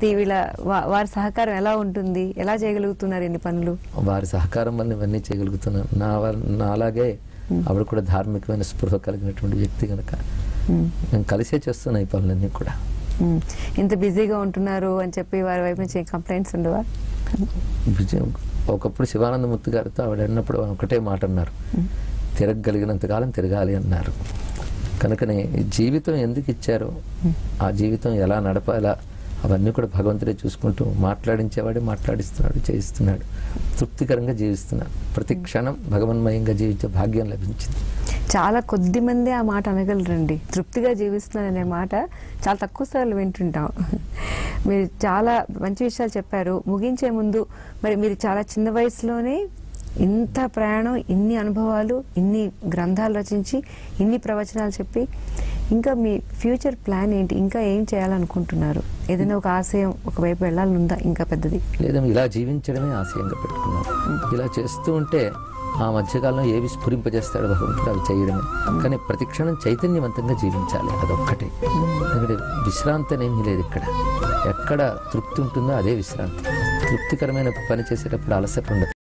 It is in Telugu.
వీళ్ళ వా- వారి సహకారం ఎలా ఉంటుంది ఎలా చేయగలుగుతున్నారు ఇన్ని పనులు వారి సహకారం వల్ల ఇవన్నీ చేయగలుగుతున్నాను నా వల్ల- నా అలాగే ఆవిడ కూడా ధార్మికమైన స్పృహ కలిగినటువంటి వ్యక్తి కనుక మ్మ్. నేను కలిసే చేస్తున్నా ఈ పనులన్నీ కూడా మ్మ్. ఇంత బిజీగా ఉంటున్నారు అని చెప్పి వారి వైపు నుంచి కంప్లైంట్స్ ఉండవా విజయం ఒకప్పుడు శివానందమూర్తి గారితో ఆవిడ అన్నప్పుడు ఒకటే మాట అన్నారు తిరగగలిగినంత కాలం తిరగాలి అన్నారు కనుకనే ఈ జీవితం ఎందుకు ఇచ్చారో ఆ జీవితం ఎలా నడపాలా అవన్నీ కూడా భగవంతుడే చూసుకుంటూ మాట్లాడించేవాడే మాట్లాడిస్తున్నాడు చేయిస్తున్నాడు తృప్తికరంగా జీవిస్తున్నాడు ప్రతి క్షణం భగవన్మయంగా జీవించే భాగ్యం లభించింది చాలా కొద్ది మంది ఆ మాట అనగలరండి తృప్తిగా జీవిస్తున్నాననే మాట చాలా తక్కువ సార్లు వింటుంటాం మీరు చాలా మంచి విషయాలు చెప్పారు ముగించే ముందు మరి మీరు చాలా చిన్న వయసులోనే ఇంత ప్రయాణం ఇన్ని అనుభవాలు ఇన్ని గ్రంథాలు రచించి ఇన్ని ప్రవచనాలు చెప్పి ఇంకా మీ ఫ్యూచర్ ప్లాన్ ఏంటి ఇంకా ఏం చేయాలనుకుంటున్నారు ఏదైనా ఒక ఆశయం ఒకవైపు వెళ్ళాలనుందా ఇంకా పెద్దది లేదా ఇలా జీవించడమే ఆశయంగా పెట్టుకున్నారు ఇలా చేస్తూ ఉంటే ఆ మధ్యకాలంలో ఏవి స్ఫురింపజేస్తాడు భగవంతుడు అవి చేయడమే కానీ ప్రతి క్షణం చైతన్యవంతంగా జీవించాలి అదొక్కటే ఎందుకంటే విశ్రాంతి అనేమీ లేదు ఇక్కడ ఎక్కడ తృప్తి ఉంటుందో అదే విశ్రాంతి తృప్తికరమైన పని చేసేటప్పుడు అలసట ఉండదు